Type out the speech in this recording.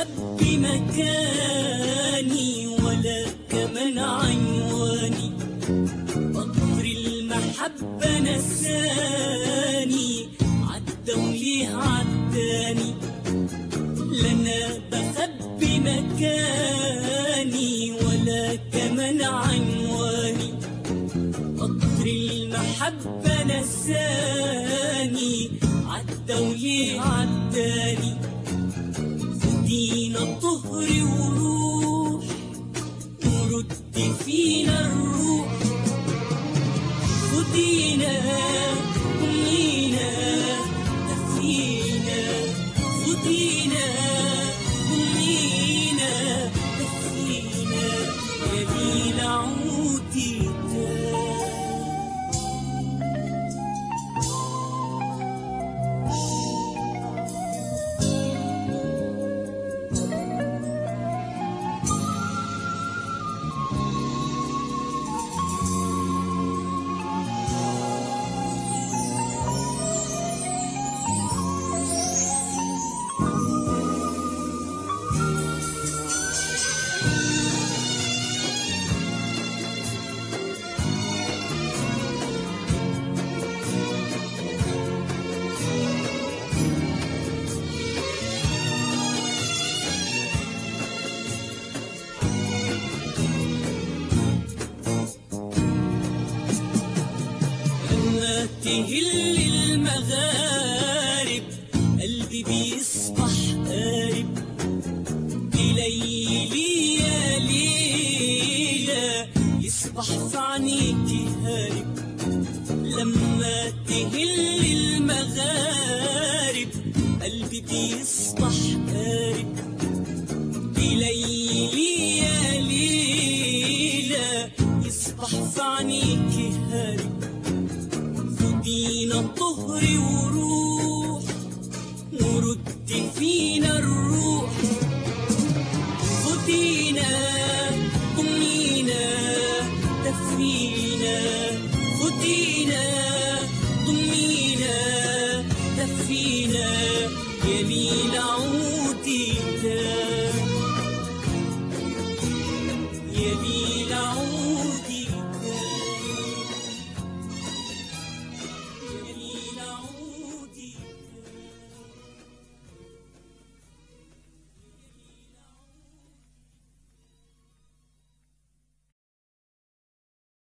بخبي مكاني ولا كمان عنواني قطر المحبة نساني عدى وليه عداني لا انا بخبي مكاني ولا كمان عنواني قطر المحبة نساني عدى وليه عداني فدينا طهر وروح ورد فينا الروح فدينا أمينا دفينا فدينا أمينا دفينا يا ليل عودي تاني لما تهل المغارب قلبي بيصبح قارب بليلي يا ليلة يصبح في